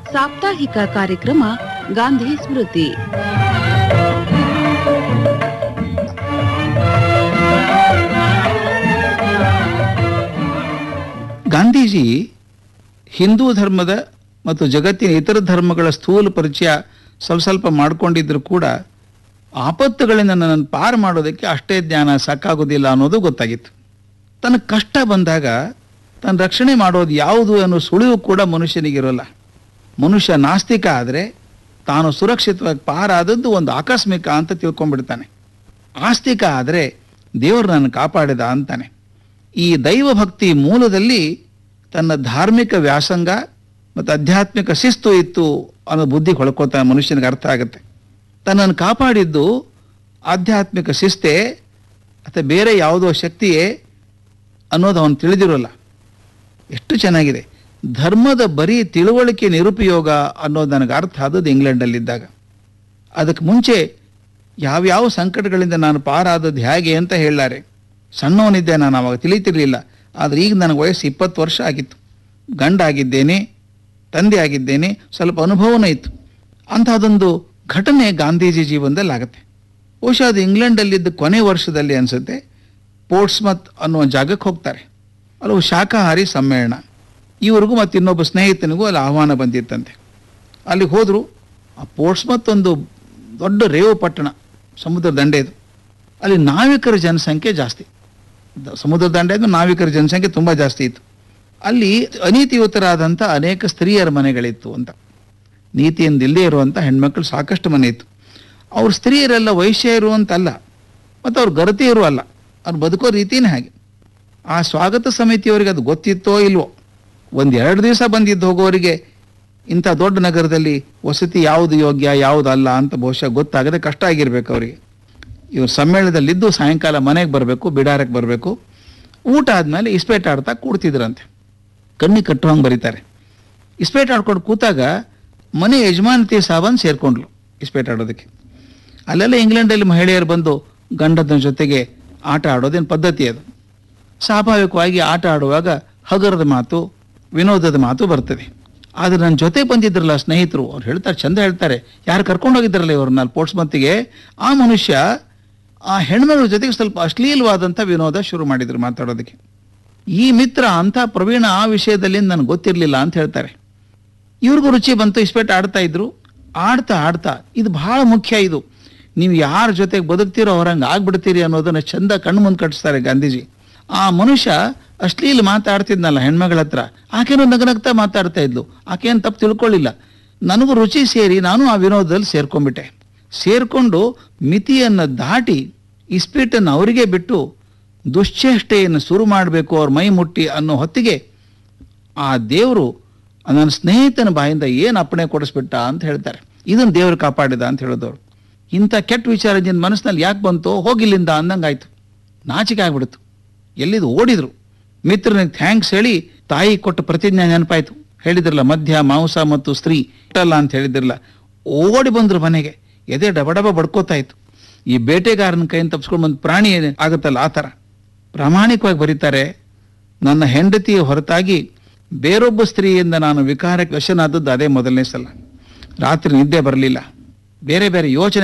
ಸಾಪ್ತಾಹಿಕ ಕಾರ್ಯಕ್ರಮ ಗಾಂಧಿ ಸ್ಮೃತಿ ಗಾಂಧೀಜಿ ಹಿಂದೂ ಧರ್ಮದ ಮತ್ತು ಜಗತ್ತಿನ ಇತರ ಧರ್ಮಗಳ ಸ್ಥೂಲ ಪರಿಚಯ ಸ್ವಲ್ಪ ಸ್ವಲ್ಪ ಮಾಡ್ಕೊಂಡಿದ್ರು ಕೂಡ ಆಪತ್ತುಗಳಿಂದ ನನ್ನನ್ನು ಪಾರು ಮಾಡೋದಕ್ಕೆ ಅಷ್ಟೇ ಜ್ಞಾನ ಸಾಕಾಗೋದಿಲ್ಲ ಅನ್ನೋದು ಗೊತ್ತಾಗಿತ್ತು ತನ್ನ ಕಷ್ಟ ಬಂದಾಗ ತನ್ನ ರಕ್ಷಣೆ ಮಾಡೋದು ಯಾವುದು ಅನ್ನೋ ಸುಳಿವು ಕೂಡ ಮನುಷ್ಯನಿಗಿರೋಲ್ಲ ಮನುಷ್ಯ ನಾಸ್ತಿಕ ಆದರೆ ತಾನು ಸುರಕ್ಷಿತವಾಗಿ ಪಾರಾದದ್ದು ಒಂದು ಆಕಸ್ಮಿಕ ಅಂತ ತಿಳ್ಕೊಂಡ್ಬಿಡ್ತಾನೆ ಆಸ್ತಿಕ ಆದರೆ ದೇವರು ನನ್ನ ಕಾಪಾಡಿದ ಅಂತಾನೆ ಈ ದೈವ ಭಕ್ತಿ ಮೂಲದಲ್ಲಿ ತನ್ನ ಧಾರ್ಮಿಕ ವ್ಯಾಸಂಗ ಮತ್ತು ಆಧ್ಯಾತ್ಮಿಕ ಶಿಸ್ತು ಇತ್ತು ಅನ್ನೋ ಬುದ್ಧಿ ಹೊಳ್ಕೊತಾನೆ ಮನುಷ್ಯನಿಗೆ ಅರ್ಥ ಆಗುತ್ತೆ ತನ್ನನ್ನು ಕಾಪಾಡಿದ್ದು ಆಧ್ಯಾತ್ಮಿಕ ಶಿಸ್ತೇ ಅಥವಾ ಬೇರೆ ಯಾವುದೋ ಶಕ್ತಿಯೇ ಅನ್ನೋದು ಅವನು ತಿಳಿದಿರೋಲ್ಲ ಎಷ್ಟು ಚೆನ್ನಾಗಿದೆ ಧರ್ಮದ ಬರೀ ತಿಳುವಳಿಕೆ ನಿರುಪಯೋಗ ಅನ್ನೋದು ನನಗೆ ಅರ್ಥ ಆದದ್ದು ಇಂಗ್ಲೆಂಡಲ್ಲಿದ್ದಾಗ ಅದಕ್ಕೆ ಮುಂಚೆ ಯಾವ್ಯಾವ ಸಂಕಟಗಳಿಂದ ನಾನು ಪಾರಾದದ್ದು ಹೇಗೆ ಅಂತ ಹೇಳಾರೆ ಸಣ್ಣವನಿದ್ದೆ ನಾನು ಅವಾಗ ತಿಳಿತಿರ್ಲಿಲ್ಲ ಆದರೆ ಈಗ ನನಗೆ ವಯಸ್ಸು ಇಪ್ಪತ್ತು ವರ್ಷ ಆಗಿತ್ತು ಗಂಡ ಆಗಿದ್ದೇನೆ ತಂದೆ ಆಗಿದ್ದೇನೆ ಸ್ವಲ್ಪ ಅನುಭವನೂ ಇತ್ತು ಅಂಥದ್ದೊಂದು ಘಟನೆ ಗಾಂಧೀಜಿ ಜೀವನದಲ್ಲಿ ಆಗುತ್ತೆ ಬಹುಶಃ ಅದು ಇಂಗ್ಲೆಂಡಲ್ಲಿದ್ದ ಕೊನೆ ವರ್ಷದಲ್ಲಿ ಅನಿಸುತ್ತೆ ಪೋರ್ಟ್ಸ್ಮತ್ ಅನ್ನೋ ಜಾಗಕ್ಕೆ ಹೋಗ್ತಾರೆ ಅಲ್ಲೂ ಶಾಕಾಹಾರಿ ಸಮ್ಮೇಳನ ಇವ್ರಿಗೂ ಮತ್ತು ಇನ್ನೊಬ್ಬ ಸ್ನೇಹಿತನಿಗೂ ಅಲ್ಲಿ ಆಹ್ವಾನ ಬಂದಿತ್ತಂತೆ ಅಲ್ಲಿಗೆ ಹೋದರು ಆ ಪೋರ್ಟ್ಸ್ಮತ್ ಒಂದು ದೊಡ್ಡ ರೇವು ಪಟ್ಟಣ ಸಮುದ್ರ ದಂಡೆದು ಅಲ್ಲಿ ನಾವಿಕರ ಜನಸಂಖ್ಯೆ ಜಾಸ್ತಿ ದ- ಸಮುದ್ರ ದಂಡೆದು ನಾವಿಕರ ಜನಸಂಖ್ಯೆ ತುಂಬ ಜಾಸ್ತಿ ಇತ್ತು ಅಲ್ಲಿ ಅನೀತಿಯುತರಾದಂಥ ಅನೇಕ ಸ್ತ್ರೀಯರ ಮನೆಗಳಿತ್ತು ಅಂತ ನೀತಿಯಿಂದ ಇಲ್ಲದೆ ಇರುವಂಥ ಹೆಣ್ಮಕ್ಳು ಸಾಕಷ್ಟು ಮನೆ ಇತ್ತು ಅವ್ರ ಸ್ತ್ರೀಯರೆಲ್ಲ ವೈಶ್ಯ ಇರುವಂತಲ್ಲ ಮತ್ತು ಅವ್ರು ಗರತಿಯರು ಅಲ್ಲ ಅವ್ರು ಬದುಕೋ ರೀತಿನೇ ಹಾಗೆ ಆ ಸ್ವಾಗತ ಸಮಿತಿಯವರಿಗೆ ಅದು ಗೊತ್ತಿತ್ತೋ ಇಲ್ವೋ ಒಂದು ಎರಡು ದಿವಸ ಬಂದಿದ್ದು ಹೋಗೋರಿಗೆ ಇಂಥ ದೊಡ್ಡ ನಗರದಲ್ಲಿ ವಸತಿ ಯಾವುದು ಯೋಗ್ಯ ಯಾವುದು ಅಲ್ಲ ಅಂತ ಬಹುಶಃ ಗೊತ್ತಾಗದೆ ಕಷ್ಟ ಆಗಿರ್ಬೇಕು ಅವರಿಗೆ ಇವ್ರು ಸಮ್ಮೇಳನದಲ್ಲಿದ್ದು ಸಾಯಂಕಾಲ ಮನೆಗೆ ಬರಬೇಕು ಬಿಡಾರಕ್ಕೆ ಬರಬೇಕು ಊಟ ಆದಮೇಲೆ ಇಸ್ಪೇಟ್ ಆಡ್ತಾ ಕೂಡ್ತಿದ್ರಂತೆ ಕಣ್ಣಿ ಕಟ್ಟುವಂಗೆ ಬರೀತಾರೆ ಇಸ್ಪೇಟ್ ಆಡ್ಕೊಂಡು ಕೂತಾಗ ಮನೆ ಯಜಮಾನತಿ ಸಾಬನ್ ಸೇರ್ಕೊಂಡ್ಲು ಇಸ್ಪೇಟ್ ಆಡೋದಕ್ಕೆ ಅಲ್ಲೆಲ್ಲ ಇಂಗ್ಲೆಂಡಲ್ಲಿ ಮಹಿಳೆಯರು ಬಂದು ಗಂಡನ ಜೊತೆಗೆ ಆಟ ಆಡೋದೇನು ಪದ್ಧತಿ ಅದು ಸ್ವಾಭಾವಿಕವಾಗಿ ಆಟ ಆಡುವಾಗ ಹಗರದ ಮಾತು ವಿನೋದದ ಮಾತು ಬರ್ತದೆ ಆದರೆ ನನ್ನ ಜೊತೆ ಬಂದಿದ್ರಲ್ಲ ಸ್ನೇಹಿತರು ಅವ್ರು ಹೇಳ್ತಾರೆ ಚಂದ ಹೇಳ್ತಾರೆ ಯಾರು ಕರ್ಕೊಂಡು ಹೋಗಿದ್ರಲ್ಲ ಇವ್ರನ್ನ ಅಲ್ಲಿ ಪೋರ್ಟ್ಸ್ಮತ್ತಿಗೆ ಆ ಮನುಷ್ಯ ಆ ಹೆಣ್ಮಗಳ ಜೊತೆಗೆ ಸ್ವಲ್ಪ ಅಶ್ಲೀಲವಾದಂಥ ವಿನೋದ ಶುರು ಮಾಡಿದ್ರು ಮಾತಾಡೋದಕ್ಕೆ ಈ ಮಿತ್ರ ಅಂಥ ಪ್ರವೀಣ ಆ ವಿಷಯದಲ್ಲಿ ನನಗೆ ಗೊತ್ತಿರಲಿಲ್ಲ ಅಂತ ಹೇಳ್ತಾರೆ ಇವ್ರಿಗೂ ರುಚಿ ಬಂತು ಇಸ್ಪೇಟ್ ಆಡ್ತಾ ಇದ್ರು ಆಡ್ತಾ ಆಡ್ತಾ ಇದು ಬಹಳ ಮುಖ್ಯ ಇದು ನೀವು ಯಾರ ಜೊತೆಗೆ ಬದುಕ್ತೀರೋ ಅವ್ರಂಗೆ ಆಗ್ಬಿಡ್ತೀರಿ ಅನ್ನೋದನ್ನ ಚಂದ ಕಣ್ಣು ಮುಂದೆ ಕಟ್ಟಿಸ್ತಾರೆ ಗಾಂಧೀಜಿ ಆ ಮನುಷ್ಯ ಅಶ್ಲೀಲ ಮಾತಾಡ್ತಿದ್ನಲ್ಲ ಹೆಣ್ಮಗಳ ಹತ್ರ ಆಕೆನೂ ನಗನಗ್ತಾ ಮಾತಾಡ್ತಾ ಇದ್ಲು ಆಕೆಯನ್ನು ತಪ್ಪು ತಿಳ್ಕೊಳ್ಳಿಲ್ಲ ನನಗೂ ರುಚಿ ಸೇರಿ ನಾನು ಆ ವಿನೋದದಲ್ಲಿ ಸೇರ್ಕೊಂಡ್ಬಿಟ್ಟೆ ಸೇರ್ಕೊಂಡು ಮಿತಿಯನ್ನು ದಾಟಿ ಇಸ್ಪೀಟನ್ನು ಅವರಿಗೆ ಬಿಟ್ಟು ದುಶ್ಚೇಷ್ಟೆಯನ್ನು ಶುರು ಮಾಡಬೇಕು ಅವ್ರ ಮೈ ಮುಟ್ಟಿ ಅನ್ನೋ ಹೊತ್ತಿಗೆ ಆ ದೇವರು ನನ್ನ ಸ್ನೇಹಿತನ ಬಾಯಿಂದ ಏನು ಅಪ್ಪಣೆ ಕೊಡಿಸ್ಬಿಟ್ಟ ಅಂತ ಹೇಳ್ತಾರೆ ಇದನ್ನು ದೇವರು ಕಾಪಾಡಿದ ಅಂತ ಹೇಳಿದವರು ಇಂಥ ಕೆಟ್ಟ ವಿಚಾರ ನಿನ್ನ ಮನಸ್ಸಿನಲ್ಲಿ ಯಾಕೆ ಬಂತೋ ಹೋಗಿಲ್ಲಿಂದ ಅಂದಂಗಾಯ್ತು ನಾಚಿಕೆ ಆಗ್ಬಿಡ್ತು ಎಲ್ಲಿದು ಓಡಿದ್ರು ಮಿತ್ರನಿಗೆ ಥ್ಯಾಂಕ್ಸ್ ಹೇಳಿ ತಾಯಿ ಕೊಟ್ಟ ಪ್ರತಿಜ್ಞೆ ನೆನಪಾಯ್ತು ಹೇಳಿದ್ರಲ್ಲ ಮಧ್ಯ ಮಾಂಸ ಮತ್ತು ಸ್ತ್ರೀ ಇಟ್ಟಲ್ಲ ಅಂತ ಹೇಳಿದ್ರಲ್ಲ ಓಡಿ ಬಂದ್ರು ಮನೆಗೆ ಎದೆ ಡಬ ಡಬ ಬಡ್ಕೋತಾ ಇತ್ತು ಈ ಬೇಟೆಗಾರನ ಕೈಯಿಂದ ತಪ್ಪಿಸ್ಕೊಂಡು ಬಂದು ಪ್ರಾಣಿ ಏನ್ ಆಗುತ್ತಲ್ಲ ಆ ಥರ ಪ್ರಾಮಾಣಿಕವಾಗಿ ಬರೀತಾರೆ ನನ್ನ ಹೆಂಡತಿಯ ಹೊರತಾಗಿ ಬೇರೊಬ್ಬ ಸ್ತ್ರೀಯಿಂದ ನಾನು ವಿಕಾರಕ್ಕೆ ವಶನಾದದ್ದು ಅದೇ ಮೊದಲನೇ ಸಲ ರಾತ್ರಿ ನಿದ್ದೆ ಬರಲಿಲ್ಲ ಬೇರೆ ಬೇರೆ ಯೋಚನೆ